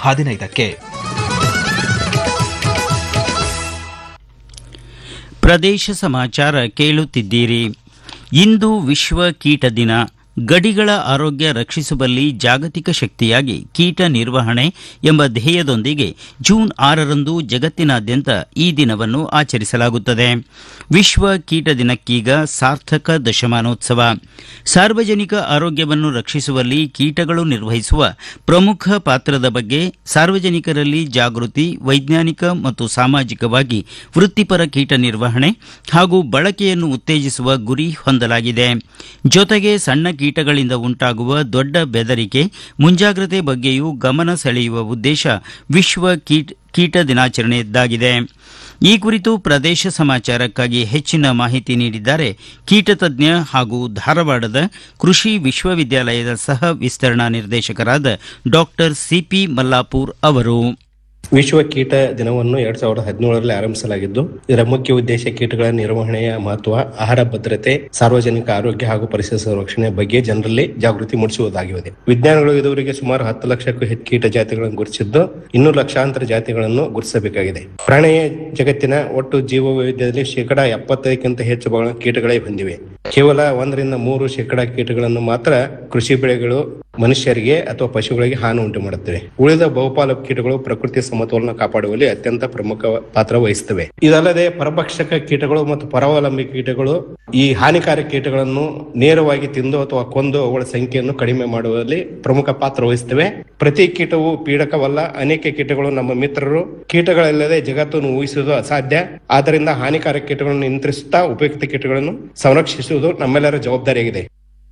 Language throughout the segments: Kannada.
ಹದಿನೈದಕ್ಕೆ ಪ್ರದೇಶ ಸಮಾಚಾರ ಕೇಳುತ್ತಿದ್ದೀರಿ ಇಂದು ವಿಶ್ವ ಕೀಟ ದಿನ ಗಡಿಗಳ ಆರೋಗ್ಯ ರಕ್ಷಿಸುವಲ್ಲಿ ಜಾಗತಿಕ ಶಕ್ತಿಯಾಗಿ ಕೀಟ ನಿರ್ವಹಣೆ ಎಂಬ ಧ್ಯೇಯದೊಂದಿಗೆ ಜೂನ್ ಆರರಂದು ಜಗತ್ತಿನಾದ್ಯಂತ ಈ ದಿನವನ್ನು ಆಚರಿಸಲಾಗುತ್ತದೆ ವಿಶ್ವ ಕೀಟ ದಿನಕ್ಕೀಗ ಸಾರ್ಥಕ ದಶಮಾನೋತ್ಸವ ಸಾರ್ವಜನಿಕ ಆರೋಗ್ಯವನ್ನು ರಕ್ಷಿಸುವಲ್ಲಿ ಕೀಟಗಳು ನಿರ್ವಹಿಸುವ ಪ್ರಮುಖ ಪಾತ್ರದ ಬಗ್ಗೆ ಸಾರ್ವಜನಿಕರಲ್ಲಿ ಜಾಗೃತಿ ವೈಜ್ಞಾನಿಕ ಮತ್ತು ಸಾಮಾಜಿಕವಾಗಿ ವೃತ್ತಿಪರ ಕೀಟ ನಿರ್ವಹಣೆ ಹಾಗೂ ಬಳಕೆಯನ್ನು ಉತ್ತೇಜಿಸುವ ಗುರಿ ಹೊಂದಲಾಗಿದೆ ಜೊತೆಗೆ ಸಣ್ಣ ಕೀಟಗಳಿಂದ ಉಂಟಾಗುವ ದೊಡ್ಡ ಬೆದರಿಕೆ ಮುಂಜಾಗ್ರತೆ ಬಗ್ಗೆಯೂ ಗಮನ ಸೆಳೆಯುವ ಉದ್ದೇಶ ವಿಶ್ವ ಕೀಟ ಕೀಟ ದಿನಾಚರಣೆಯದ್ದಾಗಿದೆ ಈ ಕುರಿತು ಪ್ರದೇಶ ಸಮಾಚಾರಕ್ಕಾಗಿ ಹೆಚ್ಚಿನ ಮಾಹಿತಿ ನೀಡಿದ್ದಾರೆ ಕೀಟತಜ್ಞ ಹಾಗೂ ಧಾರವಾಡದ ಕೃಷಿ ವಿಶ್ವವಿದ್ಯಾಲಯದ ಸಹ ವಿಸ್ತರಣಾ ನಿರ್ದೇಶಕರಾದ ಡಾಕ್ಟರ್ ಸಿಪಿ ಮಲ್ಲಾಪುರ್ ಅವರು ವಿಶ್ವ ಕೀಟ ದಿನವನ್ನು ಎರಡ್ ಸಾವಿರದ ಹದಿನೇಳರಲ್ಲಿ ಆರಂಭಿಸಲಾಗಿದ್ದು ಇದರ ಮುಖ್ಯ ಉದ್ದೇಶ ಕೀಟಗಳ ನಿರ್ವಹಣೆಯ ಮಹತ್ವ ಆಹಾರ ಭದ್ರತೆ ಸಾರ್ವಜನಿಕ ಆರೋಗ್ಯ ಹಾಗೂ ಪರಿಸರ ಸಂರಕ್ಷಣೆ ಬಗ್ಗೆ ಜನರಲ್ಲಿ ಜಾಗೃತಿ ಮೂಡಿಸುವುದಾಗಿದೆ ವಿಜ್ಞಾನಿಗಳು ಇದುವರೆಗೆ ಸುಮಾರು ಹತ್ತು ಲಕ್ಷಕ್ಕೂ ಹೆಚ್ಚು ಕೀಟ ಜಾತಿಗಳನ್ನು ಗುರುತಿಸಿದ್ದು ಇನ್ನೂ ಲಕ್ಷಾಂತರ ಜಾತಿಗಳನ್ನು ಗುರುತಿಸಬೇಕಾಗಿದೆ ಪ್ರಾಣಿ ಜಗತ್ತಿನ ಒಟ್ಟು ಜೀವ ವೈವಿಧ್ಯದಲ್ಲಿ ಶೇಕಡ ಎಪ್ಪತ್ತೈದಕ್ಕಿಂತ ಹೆಚ್ಚು ಭಾಗ ಕೀಟಗಳೇ ಹೊಂದಿವೆ ಕೇವಲ ಒಂದರಿಂದ ಮೂರು ಶೇಕಡ ಕೀಟಗಳನ್ನು ಮಾತ್ರ ಕೃಷಿ ಬೆಳೆಗಳು ಮನುಷ್ಯರಿಗೆ ಅಥವಾ ಪಶುಗಳಿಗೆ ಹಾನಿ ಉಂಟು ಮಾಡುತ್ತವೆ ಉಳಿದ ಬಹುಪಾಲು ಕೀಟಗಳು ಪ್ರಕೃತಿ ಸಮತೋಲನ ಕಾಪಾಡುವಲ್ಲಿ ಅತ್ಯಂತ ಪ್ರಮುಖ ಪಾತ್ರ ವಹಿಸುತ್ತವೆ ಇದಲ್ಲದೆ ಪರಭಕ್ಷಕ ಕೀಟಗಳು ಮತ್ತು ಪರಾವಲಂಬಿ ಕೀಟಗಳು ಈ ಹಾನಿಕಾರಕ ಕೀಟಗಳನ್ನು ನೇರವಾಗಿ ತಿಂದು ಅಥವಾ ಕೊಂದು ಅವುಗಳ ಸಂಖ್ಯೆಯನ್ನು ಕಡಿಮೆ ಮಾಡುವಲ್ಲಿ ಪ್ರಮುಖ ಪಾತ್ರ ವಹಿಸುತ್ತವೆ ಪ್ರತಿ ಕೀಟವು ಪೀಡಕವಲ್ಲ ಅನೇಕ ಕೀಟಗಳು ನಮ್ಮ ಮಿತ್ರರು ಕೀಟಗಳಿಲ್ಲದೆ ಜಗತ್ತನ್ನು ಊಹಿಸುವುದು ಅಸಾಧ್ಯ ಆದ್ದರಿಂದ ಹಾನಿಕಾರಕ ಕೀಟಗಳನ್ನು ನಿಯಂತ್ರಿಸುತ್ತಾ ಉಪಯುಕ್ತ ಕೀಟಗಳನ್ನು ಸಂರಕ್ಷಿಸುವುದು ನಮ್ಮೆಲ್ಲರ ಜವಾಬ್ದಾರಿಯಾಗಿದೆ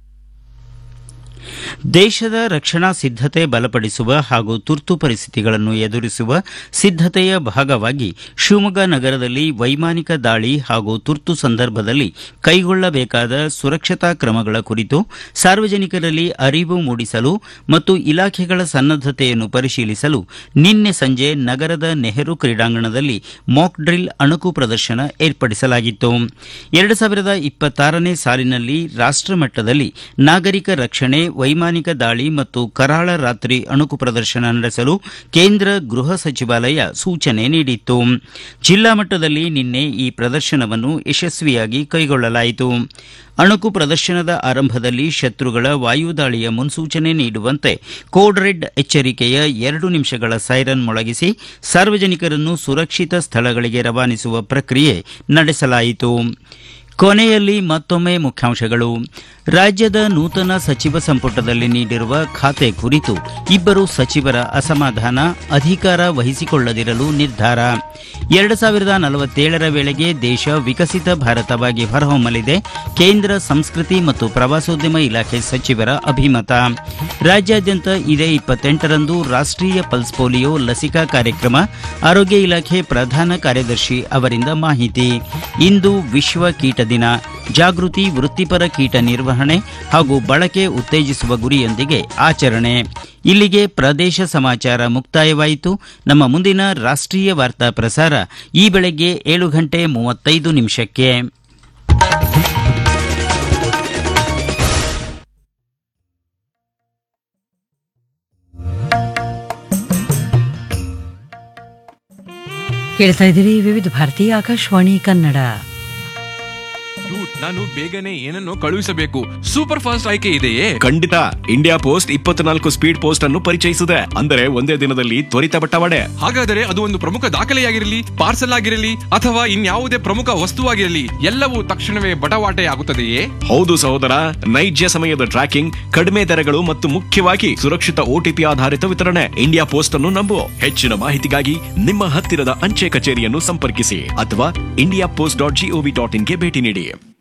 ದೇಶದ ರಕ್ಷಣಾ ಸಿದ್ಧತೆ ಬಲಪಡಿಸುವ ಹಾಗೂ ತುರ್ತು ಪರಿಸ್ಥಿತಿಗಳನ್ನು ಎದುರಿಸುವ ಸಿದ್ಧತೆಯ ಭಾಗವಾಗಿ ಶಿವಮೊಗ್ಗ ನಗರದಲ್ಲಿ ವೈಮಾನಿಕ ದಾಳಿ ಹಾಗೂ ತುರ್ತು ಸಂದರ್ಭದಲ್ಲಿ ಕೈಗೊಳ್ಳಬೇಕಾದ ಸುರಕ್ಷತಾ ಕ್ರಮಗಳ ಕುರಿತು ಸಾರ್ವಜನಿಕರಲ್ಲಿ ಅರಿವು ಮೂಡಿಸಲು ಮತ್ತು ಇಲಾಖೆಗಳ ಸನ್ನದ್ದತೆಯನ್ನು ಪರಿಶೀಲಿಸಲು ನಿನ್ನೆ ಸಂಜೆ ನಗರದ ನೆಹರು ಕ್ರೀಡಾಂಗಣದಲ್ಲಿ ಮಾಕ್ ಡ್ರಿಲ್ ಅಣುಕು ಪ್ರದರ್ಶನ ಏರ್ಪಡಿಸಲಾಗಿತ್ತು ಎರಡು ಸಾವಿರದ ಇಪ್ಪತ್ತಾರನೇ ಸಾಲಿನಲ್ಲಿ ರಾಷ್ಟಮಟ್ಟದಲ್ಲಿ ನಾಗರಿಕ ರಕ್ಷಣೆ ವೈಮಾನಿಕ ದಾಳಿ ಮತ್ತು ಕರಾಳ ರಾತ್ರಿ ಅಣುಕು ಪ್ರದರ್ಶನ ನಡೆಸಲು ಕೇಂದ್ರ ಗೃಹ ಸಚಿವಾಲಯ ಸೂಚನೆ ನೀಡಿತ್ತು ಜಿಲ್ಲಾ ಮಟ್ಟದಲ್ಲಿ ನಿನ್ನೆ ಈ ಪ್ರದರ್ಶನವನ್ನು ಯಶಸ್ವಿಯಾಗಿ ಕೈಗೊಳ್ಳಲಾಯಿತು ಅಣುಕು ಪ್ರದರ್ಶನದ ಆರಂಭದಲ್ಲಿ ಶತ್ರುಗಳ ವಾಯುದಾಳಿಯ ಮುನ್ಸೂಚನೆ ನೀಡುವಂತೆ ಕೋಡ್ ರೆಡ್ ಎಚ್ಚರಿಕೆಯ ಎರಡು ನಿಮಿಷಗಳ ಸೈರನ್ ಮೊಳಗಿಸಿ ಸಾರ್ವಜನಿಕರನ್ನು ಸುರಕ್ಷಿತ ಸ್ಥಳಗಳಿಗೆ ರವಾನಿಸುವ ಪ್ರಕ್ರಿಯೆ ನಡೆಸಲಾಯಿತು ಕೊನೆಯಲ್ಲಿ ಮತ್ತೊಮ್ಮೆ ಮುಖ್ಯಾಂಶಗಳು ರಾಜ್ಯದ ನೂತನ ಸಚಿವ ಸಂಪುಟದಲ್ಲಿ ನೀಡಿರುವ ಖಾತೆ ಕುರಿತು ಇಬ್ಬರು ಸಚಿವರ ಅಸಮಾಧಾನ ಅಧಿಕಾರ ವಹಿಸಿಕೊಳ್ಳದಿರಲು ನಿರ್ಧಾರ ಎರಡು ಸಾವಿರದ ನಲವತ್ತೇಳರ ವೇಳೆಗೆ ದೇಶ ವಿಕಸಿತ ಭಾರತವಾಗಿ ಹೊರಹೊಮ್ಮಲಿದೆ ಕೇಂದ್ರ ಸಂಸ್ಕೃತಿ ಮತ್ತು ಪ್ರವಾಸೋದ್ಯಮ ಇಲಾಖೆ ಸಚಿವರ ಅಭಿಮತ ರಾಜ್ಯಾದ್ಯಂತ ಇದೇ ಇಪ್ಪತ್ತೆಂಟರಂದು ರಾಷ್ಟೀಯ ಪಲ್ಸ್ ಪೋಲಿಯೋ ಲಸಿಕಾ ಕಾರ್ಯಕ್ರಮ ಆರೋಗ್ಯ ಇಲಾಖೆ ಪ್ರಧಾನ ಕಾರ್ಯದರ್ಶಿ ಅವರಿಂದ ಮಾಹಿತಿ ಇಂದು ವಿಶ್ವ ಕೀಟ ದಿನ ಜಾಗೃತಿ ವೃತ್ತಿಪರ ಕೀಟ ನಿರ್ವಹಣೆ ಹಾಗೂ ಬಳಕೆ ಉತ್ತೇಜಿಸುವ ಗುರಿಯೊಂದಿಗೆ ಆಚರಣೆ ಇಲ್ಲಿಗೆ ಪ್ರದೇಶ ಸಮಾಚಾರ ಮುಕ್ತಾಯವಾಯಿತು ನಮ್ಮ ಮುಂದಿನ ರಾಷ್ಟ್ರೀಯ ವಾರ್ತಾ ಪ್ರಸಾರ ಈ ಬೆಳಗ್ಗೆ ಏಳು ಗಂಟೆ ಮೂವತ್ತೈದು ನಿಮಿಷಕ್ಕೆ ಕೇಳ್ತಾ ಇದ್ದೀರಿ ವಿವಿಧ ಭಾರತಿ ಆಕಾಶವಾಣಿ ಕನ್ನಡ ಡೂಡ್ ನಾನು ಬೇಗನೆ ಏನನ್ನು ಕಳುಹಿಸಬೇಕು ಸೂಪರ್ ಫಾಸ್ಟ್ ಆಯ್ಕೆ ಇದೆಯೇ ಖಂಡಿತ ಇಂಡಿಯಾ ಪೋಸ್ಟ್ ಇಪ್ಪತ್ನಾಲ್ಕು ಸ್ಪೀಡ್ ಪೋಸ್ಟ್ ಅನ್ನು ಪರಿಚಯಿಸಿದೆ ಅಂದರೆ ಒಂದೇ ದಿನದಲ್ಲಿ ತ್ವರಿತ ಬಟ್ಟವಾಡೆ ಹಾಗಾದರೆ ಅದು ಒಂದು ಪ್ರಮುಖ ದಾಖಲೆಯಾಗಿರಲಿ ಪಾರ್ಸಲ್ ಆಗಿರಲಿ ಅಥವಾ ಇನ್ಯಾವುದೇ ಪ್ರಮುಖ ವಸ್ತುವಾಗಿರಲಿ ಎಲ್ಲವೂ ತಕ್ಷಣವೇ ಬಟವಾಟೆ ಆಗುತ್ತದೆಯೇ ಹೌದು ಸಹೋದರ ನೈಜ ಸಮಯದ ಟ್ರ್ಯಾಕಿಂಗ್ ಕಡಿಮೆ ದರಗಳು ಮತ್ತು ಮುಖ್ಯವಾಗಿ ಸುರಕ್ಷಿತ ಓಟಿಪಿ ಆಧಾರಿತ ವಿತರಣೆ ಇಂಡಿಯಾ ಪೋಸ್ಟ್ ಅನ್ನು ನಂಬು ಹೆಚ್ಚಿನ ಮಾಹಿತಿಗಾಗಿ ನಿಮ್ಮ ಹತ್ತಿರದ ಅಂಚೆ ಕಚೇರಿಯನ್ನು ಸಂಪರ್ಕಿಸಿ ಅಥವಾ India Post dot GOV dot ಇನ್ಗೆ ಭೇಟಿ ನೀಡಿ